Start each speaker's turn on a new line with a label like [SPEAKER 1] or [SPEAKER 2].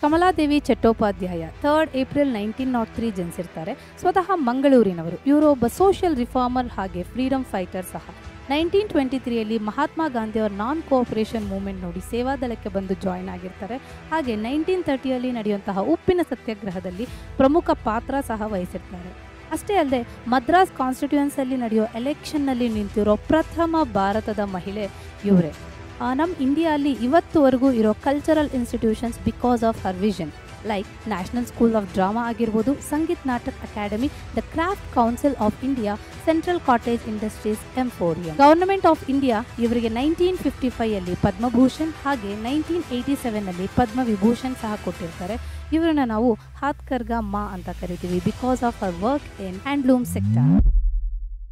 [SPEAKER 1] Kamaladevi Chattopadhyay third April nineteen naught three ಜನಿಸಿರ್ತಾರೆ ಸ್ವತಃ ಮಂಗಳೂರಿನವರು ಇವರು ಒಬ್ಬ ಸೋಷಿಯಲ್ ರಿಫಾರ್ಮರ್ ಹಾಗೆ ಫ್ರೀಡಮ್ ಫೈಟರ್ ಸಹ ನೈನ್ಟೀನ್ ಟ್ವೆಂಟಿ ತ್ರೀಯಲ್ಲಿ ಮಹಾತ್ಮ ಗಾಂಧಿಯವರ ನಾನ್ ಕೋಆಪರೇಷನ್ ಮೂವ್ಮೆಂಟ್ ನೋಡಿ ಸೇವಾದಳಕ್ಕೆ ಬಂದು ಜಾಯ್ನ್ ಆಗಿರ್ತಾರೆ ಹಾಗೆ ನೈನ್ಟೀನ್ ತರ್ಟಿಯಲ್ಲಿ ನಡೆಯುವಂತಹ ಉಪ್ಪಿನ ಸತ್ಯಾಗ್ರಹದಲ್ಲಿ ಪ್ರಮುಖ ಪಾತ್ರ ಸಹ ವಹಿಸಿರ್ತಾರೆ ಅಷ್ಟೇ ಅಲ್ಲದೆ ಮದ್ರಾಸ್ ಕಾನ್ಸ್ಟಿಟ್ಯೂಯನ್ಸಲ್ಲಿ ನಡೆಯೋ ಎಲೆಕ್ಷನ್ನಲ್ಲಿ ನಿಂತಿರೋ ಪ್ರಥಮ ಭಾರತದ ಮಹಿಳೆ ಇವರೇ ನಮ್ಮ ಇಂಡಿಯಾದಲ್ಲಿ ಇವತ್ತುವರೆಗೂ ಇರೋ cultural institutions because of her vision like national school of drama ಆಗಿರ್ಬೋದು Sangeet Natak academy the craft council of India central cottage industries emporium government of India ಇವರಿಗೆ ನೈನ್ಟೀನ್ ಫಿಫ್ಟಿ ಫೈಯಲ್ಲಿ ಪದ್ಮಭೂಷಣ್ ಹಾಗೆ ನೈನ್ಟೀನ್ ಏಯ್ಟಿ ಸೆವೆನ್ನಲ್ಲಿ ಪದ್ಮವಿಭೂಷಣ್ ಸಹ ಕೊಟ್ಟಿರ್ತಾರೆ ಇವರನ್ನ ನಾವು ಹಾತ್ಕರ್ಗ ಮಾ ಅಂತ ಕರಿತೀವಿ because of her work in handloom sector